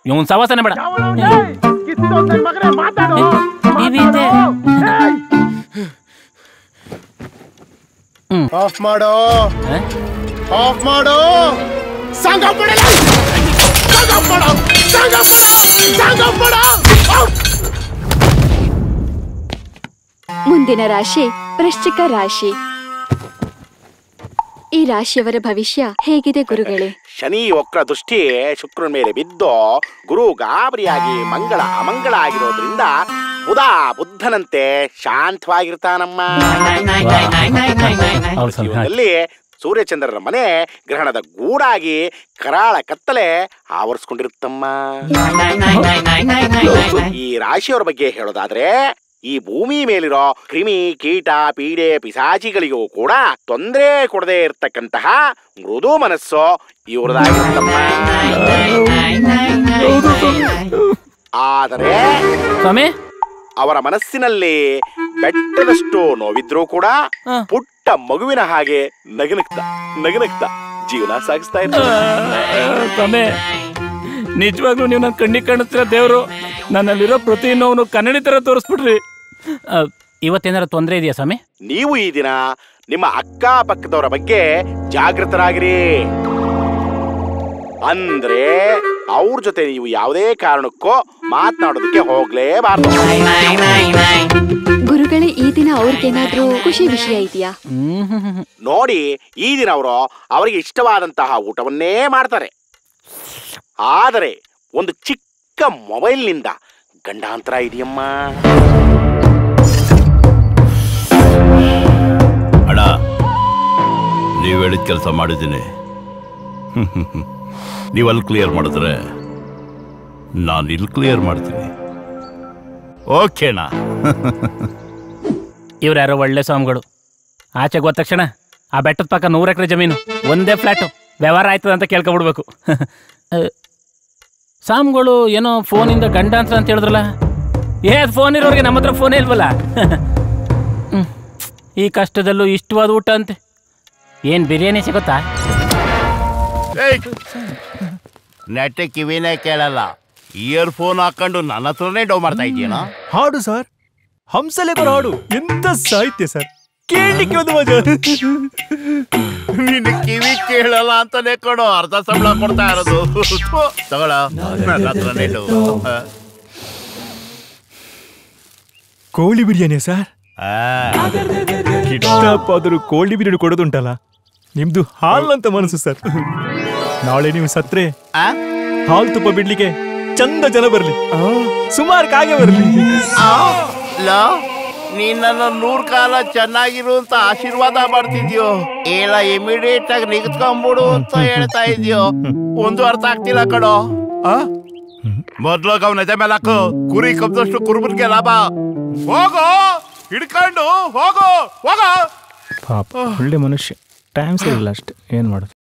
ಇವನ್ ಸವಾಸನೆ ಬೇಡ ಮಾತಾಡು ಟಿವಿ ಇದೆ ಆಫ್ ಮಾಡು ಹ? ಆಫ್ ಮಾಡು ಸಂಘ ಬಿಡಲ್ಲ ಸಂಘ ಮಾಡು ಸಂಘ ಮಾಡು ಸಂಘ ಮಾಡು ಆಫ್! ಮುಂದಿನ ರಾಶಿ ವೃಶ್ಚಿಕ ರಾಶಿ ಈ ರಾಶಿಯವರ ಭವಿಷ್ಯ ಹೇಗಿದೆ ಗುರುಗಳೇ ಶನಿ ವಕ್ರ ದೃಷ್ಟಿ ಶುಕ್ರನ ಮೇಲೆ ಬಿದ್ದು ಗುರು ಗಾಬರಿಯಾಗಿ ಮಂಗಳ ಅಮಂಗಳ ಆಗಿರೋದ್ರಿಂದ ಬುಧ ಬುದ್ಧನಂತೆ ಶಾಂತವಾಗಿರ್ತಾನಮ್ಮ ಹೌದು ಸ್ವಾಮಿ, ಹಾಗೆ. ಜೀವನದಲ್ಲಿ ಸೂರ್ಯಚಂದ್ರನ ಮನೆ ಗ್ರಹಣದ ಗೂಡಾಗಿ ಕರಾಳ ಕತ್ತಲೆ ಆವರಿಸ್ಕೊಂಡಿರುತ್ತಮ್ಮ ಈ ರಾಶಿಯವರ ಬಗ್ಗೆ ಹೇಳೋದಾದ್ರೆ ಈ ಭೂಮಿ ಮೇಲಿರೋ ಕ್ರಿಮಿ ಕೀಟ ಪೀಡೆ ಪಿಸಾಚಿಗಳಿಗೂ ಕೂಡ ತೊಂದರೆ ಕೊಡದೆ ಇರ್ತಕ್ಕಂತಹ ಮೃದು ಮನಸ್ಸು ಇವ್ರದಾಗಿರುತ್ತಮ್ಮ ಆದರೆ ಸ್ವಾಮಿ ಅವರ ಮನಸ್ಸಿನಲ್ಲಿ ಬೆಟ್ಟದಷ್ಟು ನೋವಿದ್ರೂ ಕೂಡ ಹ. ಪುಟ್ಟ ಮಗುವಿನ ಹಾಗೆ ನಗನಗ್ತ ನಗನಗ್ತ ಜೀವನ ಸಾಗಿಸ್ತಾ ಇರ್ತಾರೆ ಸ್ವಾಮಿ ನಿಜವಾಗ್ಲೂ ನೀವು ನನ್ನ ಕಣ್ಣಿಗೆ ಕಾಣಿಸ್ತಿರೋ ದೇವ್ರು ನನ್ನಲ್ಲಿರೋ ಪ್ರತಿ ನೋವನ್ನು ಕನ್ನಡಿ ತರ ತೋರಿಸ್ಬಿಟ್ರಿ ಆ, ಇವತ್ತೇನಾರ ತೊಂದರೆ ಇದೆಯಾ ಸ್ವಾಮಿ ನೀವು ಈ ದಿನ ನಿಮ್ಮ ಅಕ್ಕಪಕ್ಕದವರ ಬಗ್ಗೆ ಜಾಗೃತರಾಗಿರಿ ಅಂದ್ರೆ ಅವ್ರ ಜೊತೆ ನೀವು ಯಾವುದೇ ಕಾರಣಕ್ಕೂ ಮಾತನಾಡೋದಕ್ಕೆ ಹೋಗ್ಲೇಬಾರ್ದು ಗುರುಗಳೇ ಈ ದಿನ ಅವ್ರಿಗೇನಾದ್ರೂ ಖುಷಿ ವಿಷಯ ಇದೆಯಾ ಹ್ಮ್ ಹ್ಮ್ ಹ್ಮ್ ಹ್ಮ್. ನೋಡಿ ಈ ದಿನ ಅವರು ಅವರಿಗೆ ಇಷ್ಟವಾದಂತಹ ಊಟವನ್ನೇ ಮಾಡ್ತಾರೆ ಆದರೆ ಒಂದು ಚಿಕ್ಕ ಮೊಬೈಲ್ನಿಂದ ಗಂಡಾಂತರ ಇದೆಯಮ್ಮ ಅಣ್ಣ ನೀವು ಹೇಳಿದ ಕೆಲಸ ಮಾಡಿದ್ದೀನಿ ನೀವು ಅಲ್ಲಿ ಕ್ಲಿಯರ್ ಮಾಡಿದ್ರೆ ನಾನು ಇಲ್ಲಿ ಕ್ಲಿಯರ್ ಮಾಡ್ತೀನಿ ಓಕೆನಾ ಇವ್ರು ಯಾರೋ ಒಳ್ಳೆ ಸ್ವಾಮಿಗಳು ಆಚೆಗೆ ಹೋದ ತಕ್ಷಣ ಆ ಬೆಟ್ಟದ ಪಕ್ಕ ನೂರು ಎಕರೆ ಜಮೀನು ಒಂದೇ ಫ್ಲ್ಯಾಟು ವ್ಯವಹಾರ ಆಯ್ತದ ಅಂತ ಕೇಳ್ಕೊಬಿಡ್ಬೇಕು ಆ, ಸ್ವಾಮಿಗಳು ಏನೋ ಫೋನಿಂದ ಗಂಡ ಅಂತ ಅಂತ ಹೇಳಿದ್ರಲ್ಲ ಏ ಫೋನ್ ಇರೋರಿಗೆ ನಮ್ಮ ಹತ್ರ ಫೋನೇ ಇಲ್ವಲ್ಲ ಹ್ಮ್. ಈ ಕಷ್ಟದಲ್ಲೂ ಇಷ್ಟವಾದ ಊಟ ಅಂತೆ ಏನು ಬಿರಿಯಾನಿ ಸಿಗುತ್ತಾ ನೆಟ್ಟೆ ಕಿವಿನೇ ಕೇಳಲ್ಲ ಇಯರ್ ಫೋನ್ ಹಾಕೊಂಡು ನನ್ನ ಹತ್ರನೇ ಡೌ ಮಾಡ್ತಾ ಇದೀಯನ ಹಾಡು ಸರ್ ಹಂಸಲೆ ಬರೋ ಹಾಡು ಎಂತ ಸಾಹಿತ್ಯ ಸರ್ ಕೇಳಲಿಕ್ಕೆ ಒಂದು ಮಜಾ ನಿನ್ನ ಕಿವಿ ಕೇಳಲ್ಲ ಅಂತಾನೆ ಕೊಡು ಅರ್ಧ ಸಂಬಳ ಕೊಡ್ತಾ ಇರೋದು ಥು, ತಗೊಳ ನನ್ನ ಹತ್ರನೇ ಡೌ ಕೋಳಿ ಬಿರಿಯಾನಿ ಸರ್ ಕಿಟ್ಟಪ್ಪಾದರೂ ಕೋಳಿ ಬಿರಿಯಾನಿ ಕೊಡೋದುಂಟಲ್ಲ ನಿಮ್ದು ಹಾಲ್ ಅಂತ ಮನಸ್ಸು ಸರ್ ನಾಳೆ ನೀವು ಸತ್ರೆ ಹಾಲ್ ತುಪ್ಪ ಬಿಡ್ಲಿಕ್ಕೆ ಚಂದ ಜನ ಬರ್ಲಿ ಸುಮಾರು ಕಾಗೆ ಬರ್ಲಿ ಲೋ ನೀನ್ ನನ್ನ ನೂರ್ ಕಾಲ ಚೆನ್ನಾಗಿರು ಅಂತ ಆಶೀರ್ವಾದ ಮಾಡ್ತಿದ್ಯೋ ಇಲ್ಲ ಇಮಿಡಿಯೇಟ್ ಆಗಿ ನಿಗತ್ಕೊಂಡ್ಬಿಡು ಅಂತ ಹೇಳ್ತಾ ಇದೆಯೋ ಒಂದು ಅರ್ಥ ಆಗ್ತಿಲ್ಲ ಕಣೋ ಆ? ಮೊದ್ಲು ಗವ್ ನಜೆ ಮೇಲೆ ಹಾಕು ಕುರಿ ಕಬ್ದಷ್ಟು ಕುರುಬನ್ಗೆ ಲಾಭ ಹೋಗೋ ಹಿಡ್ಕೊಂಡು ಹೋಗೋ ಹೋಗೋ ಪಾಪ ಒಳ್ಳೆ ಮನುಷ್ಯ ಟೈಮ್ ಸರಿ ಇಲ್ಲ ಅಷ್ಟೇ ಏನ್ ಮಾಡೋದು